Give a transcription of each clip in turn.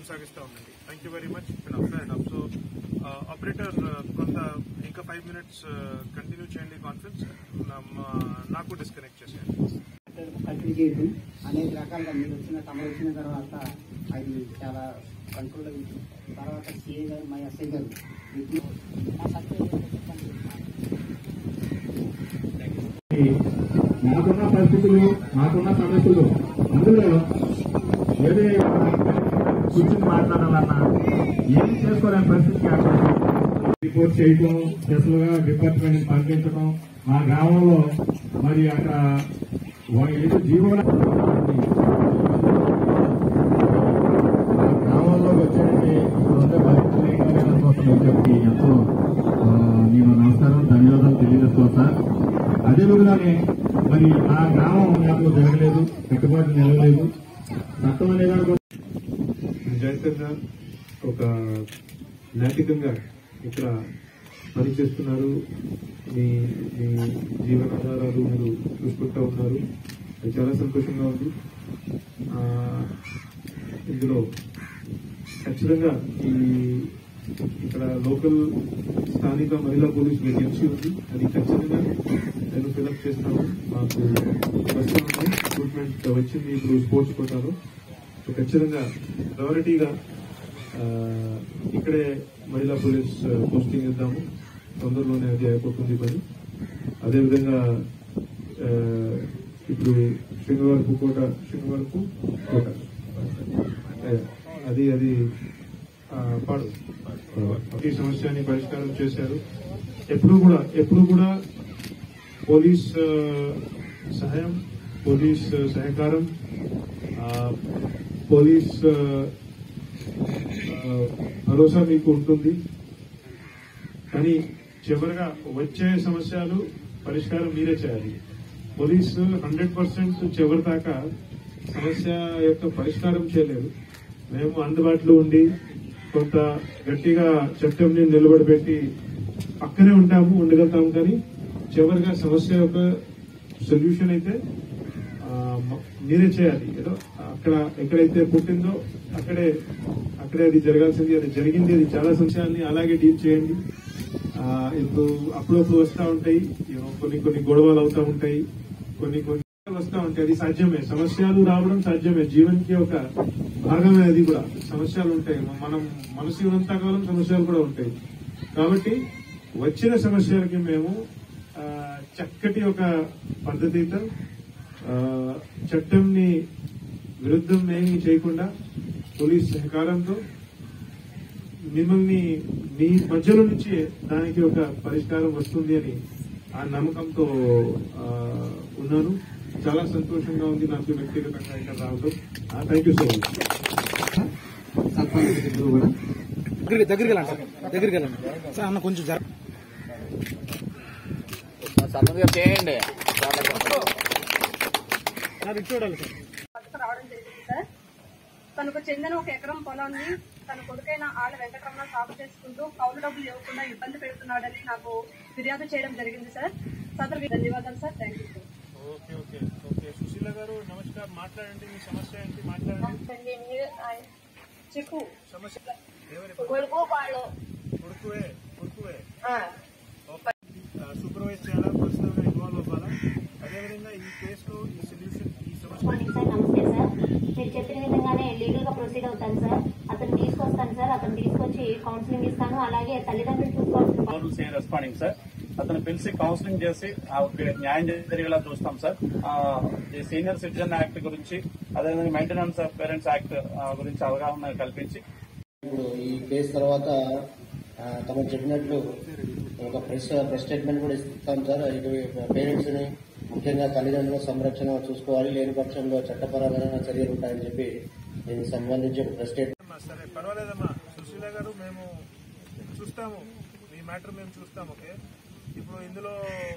కొనసాగిస్తూ ఉండండి thank you very much so operator కొంత ఇంకా ఫైవ్ మినిట్స్ కంటిన్యూ చేయండి కాన్ఫరెన్స్ నాకు డిస్కనెక్ట్ చేసేయండి కంటిన్యూ చేయడం అనేక రకాలుగా మీరు వచ్చిన తమరు వచ్చిన తర్వాత అది చాలా కంట్రోల్ అయింది తర్వాత సిఏ గారు మా ఎస్ఐ గారు వీటిని ఆ సర్టిఫికేట్ చెప్పండి. నాకున్న పరిస్థితులు నాకున్న సమస్యలు అందులో వేరే కూర్చుని మాట్లాడాలన్నా ఏం చేసుకోలేని పరిస్థితికి అక్కడ రిపోర్ట్ చేయటం స్పెషల్ గా డిపార్ట్మెంట్ పంపించడం మా గ్రామంలో మరి అక్కడ వా- ఏదో జీవన మా గ్రామంలో వచ్చేటి ఇప్పుడుండే పరిస్థితులు కోసం అని చెప్పి ఎంతో ఆ, నేను నమస్కారం ధన్యవాదాలు తెలియజేస్తాను సార్ అదేవిధంగానే మరి ఆ గ్రామం నాకు జరగలేదు కట్టుబాటు నిలవలేదు చట్టం అనే దాని గురించి నిజాయితీగా ఒక నైతికంగా ఇక్కడ పనిచేస్తున్నారు మీ మీ జీవనాధారాలు మీరు చూసుకుంటూ ఉన్నారు అది చాలా సంతోషంగా ఉంది ఆ, ఇందులో ఖచ్చితంగా ఈ ఇక్కడ లోకల్ స్థానిక మహిళా పోలీస్ వేకెన్సీ ఉంది అది ఖచ్చితంగా నేను ఫిలప్ చేస్తాను మాకు వస్తుంది రిక్రూట్మెంట్ వచ్చింది ఇప్పుడు స్పోర్ట్స్ కోటాలో సో ఖచ్చితంగా ప్రయారిటీగా ఆ, ఇక్కడే మహిళా పోలీస్ పోస్టింగ్ ఇద్దాము తొందరలోనే అది అయిపోతుంది పని అదేవిధంగా ఆ, ఇప్పుడు శృంగవరపు కోట శృంగవరపు కోట ఆ, అది అది ఆ, పాడు ఈ సమస్యని పరిష్కారం చేశారు ఎప్పుడు కూడా ఎప్పుడు కూడా పోలీస్ ఆ, సహాయం పోలీస్ ఆ, సహకారం ఆ, పోలీస్ ఆ, ఆ, భరోసా మీకు ఉంటుంది కానీ చివరిగా వచ్చే సమస్యలు పరిష్కారం మీరే చేయాలి పోలీసు హండ్రెడ్ పర్సెంట్ చివరి దాకా సమస్య యొక్క పరిష్కారం చేయలేరు మేము అందుబాటులో ఉండి కొంత గట్టిగా చట్టంని నిలబడబెట్టి పక్కనే ఉంటాము ఉండగలుగుతాము కానీ చివరిగా సమస్య యొక్క సొల్యూషన్ అయితే ఆ, మ- మీరే చేయాలి ఏదో అక్కడ ఎక్కడైతే పుట్టిందో అక్కడే అక్కడే అది జరగాల్సింది అది జరిగింది అది చాలా సంశయాల్ని అలాగే డీల్ చేయండి ఆ, ఇప్పుడు అప్పుడప్పుడు వస్తూ ఉంటాయి you know, కొన్ని కొన్ని గొడవలు అవుతా ఉంటాయి కొన్ని కొన్ని వస్తూ ఉంటాయి అది సాధ్యమే సమస్యలు రావడం సాధ్యమే జీవన్కి ఒక భాగమే అది కూడా సమస్యలు ఉంటాయి మనం మనసు ఉన్నంత కాలం సమస్యలు కూడా ఉంటాయి కాబట్టి వచ్చిన సమస్యలకి మేము ఆ, చక్కటి ఒక పద్ధతితో ఆ, చట్టంని విరుద్ధం ఏమీ చేయకుండా పోలీస్ సహకారంతో మిమ్మల్ని మీ మధ్యలో నుంచి దానికి ఒక పరిష్కారం వస్తుంది అని ఆ నమ్మకంతో ఆ, ఉన్నాను చాలా సంతోషంగా ఉంది నాకు వ్యక్తిగతంగా ఇక్కడ రావడం thank you so much sarpanch ఇద్దరు కూడా దగ్గరికి దగ్గరికి వెళ్ళండి సార్ దగ్గరికి వెళ్ళండి సార్ అన్న కొంచెం జర సన్నదిగా చేయండి సార్ ఇటు చూడాలి సార్ పక్కకు రావడం జరిగింది సార్ తనకు చెందిన ఒక ఎకరం పొలాన్ని తన కొడుకైన ఆళ్ళ వెంకటరమణ సాగు చేసుకుంటూ కౌలు డబ్బులు ఇవ్వకుండా ఇబ్బంది పెడుతున్నాడని నాకు ఫిర్యాదు చేయడం జరిగింది సార్ సదరు ధన్యవాదాలు sir thank you sir okay okay okay Sushila గారు నమస్కారం మాట్లాడండి మీ సమస్య ఏంటి మాట్లాడండి చెప్పు సమస్య ఎవరి కొడుకు వాళ్ళు కొడుకువే కొడుకువే సూపర్వైజ్ చేయాలా పర్సనల్ గా ఇన్వాల్వ్ అవ్వాలా అదేవిధంగా ఈ కేసులో ఈ సొల్యూషన్ ఈ సమస్య మార్నింగ్ సార్ నమస్తే సార్ మీరు చెప్పిన విధంగానే లీగల్ గా ప్రొసీడ్ అవుతాను సార్ అతను తీసుకొస్తాను సార్ అతను తీసుకొచ్చి కౌన్సిలింగ్ ఇస్తాను అలాగే తల్లిదండ్రులు చూసుకోవాల్సిన రోజు సే రెస్పాండింగ్ సార్ అతను పిలిచి కౌన్సిలింగ్ చేసి ఆవిడకి న్యాయం జరిగేలా చూస్తాం సార్ ఆ, ఈ సీనియర్ సిటిజన్ యాక్ట్ గురించి అదేవిధంగా మెయింటెనెన్స్ ఆఫ్ పేరెంట్స్ యాక్ట్ ఆ, గురించి అవగాహన కల్పించి ఇప్పుడు ఈ కేసు తర్వాత ఆ, తమరు చెప్పినట్లు ఒక ప్రెస్ ప్రెస్ స్టేట్మెంట్ కూడా ఇస్తాం సార్ ఇది పేరెంట్స్ ని ముఖ్యంగా తల్లిదండ్రుల సంరక్షణ చూసుకోవాలి లేని పక్షంలో చట్టపరమైన చర్యలు ఉంటాయని చెప్పి దీనికి సంబంధించి ఒక ప్రెస్ స్టేట్మెంట్ అమ్మా, సరే పర్వాలేదమ్మా సుశీల గారు మేము చూస్తాము మీ మ్యాటర్ మేము చూస్తాము ఓకే ఇప్పుడు ఇందులో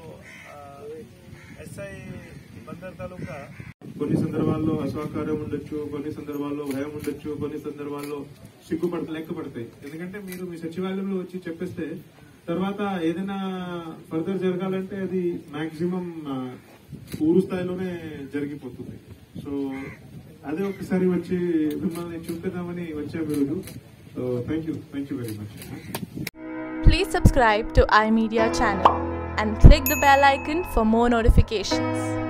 ఎస్ఐ బందర్ తాలూకా కొన్ని సందర్భాల్లో అసహకారం ఉండొచ్చు కొన్ని సందర్భాల్లో భయం ఉండొచ్చు కొన్ని సందర్భాల్లో సిగ్గుపడ లెక్క పడతాయి ఎందుకంటే మీరు మీ సచివాలయంలో వచ్చి చెప్పేస్తే తర్వాత ఏదైనా ఫర్దర్ జరగాలంటే అది మాక్సిమం ఊరు స్థాయిలోనే జరిగిపోతుంది సో అదే ఒకసారి వచ్చి మిమ్మల్ని చూపిద్దామని వచ్చాము ఈరోజు so thank you thank you very much Please subscribe to iMedia channel and click the bell icon for more notifications.